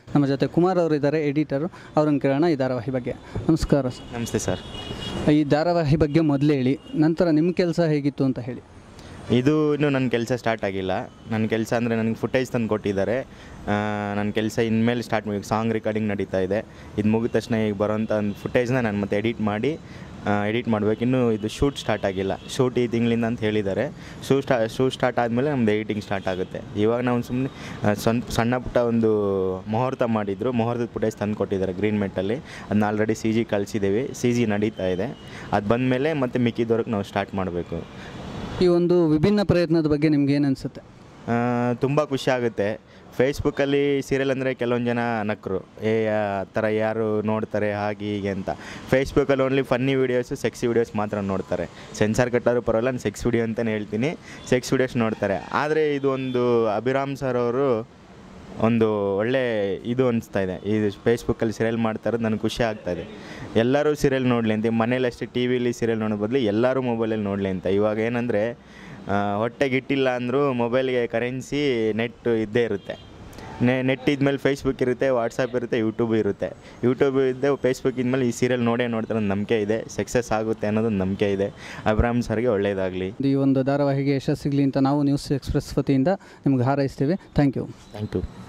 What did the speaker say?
ನಮ್ಮ ಜೊತೆ ಕುಮಾರ್ ಅವರು ಇದ್ದಾರೆ ಎಡಿಟರು ಅವ್ರನ್ನ ಕೇಳೋಣ ಈ ಧಾರಾವಾಹಿ ಬಗ್ಗೆ ನಮಸ್ಕಾರ ಸರ್. ನಮಸ್ತೆ ಸರ್ ಈ ಧಾರಾವಾಹಿ ಬಗ್ಗೆ ಮೊದಲೇ ಹೇಳಿ ನಂತರ ನಿಮ್ಮ ಕೆಲಸ ಹೇಗಿತ್ತು ಅಂತ ಹೇಳಿ ಇದು ಇನ್ನೂ ನನ್ನ ಕೆಲಸ ಸ್ಟಾರ್ಟ್ ಆಗಿಲ್ಲ ನನ್ನ ಕೆಲಸ ಅಂದರೆ ನನಗೆ ಫುಟೇಜ್ ತಂದು ಕೊಟ್ಟಿದ್ದಾರೆ ನನ್ನ ಕೆಲಸ ಇನ್ಮೇಲೆ ಸ್ಟಾರ್ಟ್ ಮಾಡಿ ಸಾಂಗ್ ರೆಕಾರ್ಡಿಂಗ್ ನಡೀತಾ ಇದೆ ಇದು ಮುಗಿದ ತಕ್ಷಣ ಈಗ ಬರೋಂಥ ಒಂದು ಫುಟೇಜ್ನ ನಾನು ಮತ್ತೆ ಎಡಿಟ್ ಮಾಡಿ ಎಡಿಟ್ ಮಾಡಬೇಕು ಇನ್ನೂ ಇದು ಶೂಟ್ ಸ್ಟಾರ್ಟ್ ಆಗಿಲ್ಲ ಶೂಟ್ ಈ ತಿಂಗಳಿಂದ ಅಂತ ಹೇಳಿದ್ದಾರೆ ಶೂ ಸ್ಟಾ ಶೂ ಸ್ಟಾರ್ಟ್ ಆದಮೇಲೆ ನಮ್ಮದು ಎಡಿಟಿಂಗ್ ಸ್ಟಾರ್ಟ್ ಆಗುತ್ತೆ ಇವಾಗ ನಾವು ಸುಮ್ಮನೆ ಸ್ವಂತ ಸಣ್ಣ ಪುಟ್ಟ ಒಂದು ಮುಹೂರ್ತ ಮಾಡಿದ್ರು ಮುಹೂರ್ತದ ಫುಟೇಜ್ ತಂದು ಕೊಟ್ಟಿದ್ದಾರೆ ಗ್ರೀನ್ ಮೆಟ್ಟಲ್ಲಿ ಅದನ್ನ ಆಲ್ರೆಡಿ ಸಿ ಜಿ ಕಳಿಸಿದ್ದೀವಿ ಸಿ ಜಿ ನಡೀತಾ ಇದೆ ಅದು ಬಂದಮೇಲೆ ಮತ್ತೆ ಮಿಕ್ಕಿದವ್ರಿಗೆ ನಾವು ಸ್ಟಾರ್ಟ್ ಮಾಡಬೇಕು ಈ ಒಂದು ವಿಭಿನ್ನ ಪ್ರಯತ್ನದ ಬಗ್ಗೆ ನಿಮ್ಗೆ ಏನು ಅನಿಸುತ್ತೆ ತುಂಬ ಖುಷಿ ಆಗುತ್ತೆ ಫೇಸ್ಬುಕ್ಕಲ್ಲಿ ಸೀರಿಯಲ್ ಅಂದರೆ ಕೆಲವೊಂದು ಜನ ನಕ್ಕರು ಏ ಆ ಥರ ಯಾರು ನೋಡ್ತಾರೆ ಹಾಗೆ ಹೀಗೆ ಅಂತ ಫೇಸ್ಬುಕ್ಕಲ್ಲಿ only funny videos sexy videos ಮಾತ್ರ ನೋಡ್ತಾರೆ ಸೆನ್ಸಾರ್ ಕಟ್ಟಾದ್ರು ಪರವಾಗಿಲ್ಲ ನಾನು ಸೆಕ್ಸ್ ವೀಡಿಯೋ ಅಂತಲೇ ಹೇಳ್ತೀನಿ ಸೆಕ್ಸ್ ವೀಡಿಯೋಸ್ ನೋಡ್ತಾರೆ ಆದರೆ ಇದು ಒಂದು ಅಭಿರಾಮ್ ಸರ್ ಅವರು ಒಂದು ಒಳ್ಳೆ ಇದು ಅನಿಸ್ತಾ ಇದೆ ಇದು ಫೇಸ್ಬುಕ್ಕಲ್ಲಿ ಸೀರಿಯಲ್ ಮಾಡ್ತಾ ಇರೋದು ನನಗೆ ಖುಷಿ ಆಗ್ತಾ ಇದೆ ಎಲ್ಲರೂ ಸೀರಿಯಲ್ ನೋಡಲಿ ಅಂತ ಮನೇಲಿ ಅಷ್ಟೇ ಟಿ ವಿಲಿ ಸೀರಿಯಲ್ ನೋಡೋ ಬದಲು ಎಲ್ಲರೂ ಮೊಬೈಲಲ್ಲಿ ನೋಡಲಿ ಅಂತ ಇವಾಗ ಏನಂದರೆ ಹೊಟ್ಟೆಗೆ ಇಟ್ಟಿಲ್ಲ ಅಂದರೂ ಮೊಬೈಲ್ಗೆ ಕರೆನ್ಸಿ ನೆಟ್ ಇದ್ದೇ ಇರುತ್ತೆ ನೆ ನೆಟ್ ಇದ್ಮೇಲೆ ಫೇಸ್ಬುಕ್ ಇರುತ್ತೆ ವಾಟ್ಸಪ್ ಇರುತ್ತೆ ಯೂಟ್ಯೂಬ್ ಇರುತ್ತೆ ಯೂಟ್ಯೂಬ್ ಇದ್ದೆ ಫೇಸ್ಬುಕ್ ಇದ್ಮೇಲೆ ಈ ಸೀರಿಯಲ್ ನೋಡೇ ನೋಡ್ತಾರೆ ಒಂದು ನಂಬಿಕೆ ಇದೆ ಸಕ್ಸಸ್ ಆಗುತ್ತೆ ಅನ್ನೋದೊಂದು ನಂಬಿಕೆ ಇದೆ ಅಬ್ರಾಮ್ ಸರ್ಗೆ ಒಳ್ಳೆಯದಾಗಲಿ ಈ ಒಂದು ಧಾರಾವಾಹಿಗೆ ಯಶಸ್ಸಿಗಲಿ ಅಂತ ನಾವು ನ್ಯೂಸ್ ಎಕ್ಸ್ಪ್ರೆಸ್ ವತಿಯಿಂದ ನಿಮ್ಗೆ ಹಾರೈಸ್ತೀವಿ ಥ್ಯಾಂಕ್ ಯು ಥ್ಯಾಂಕ್ ಯು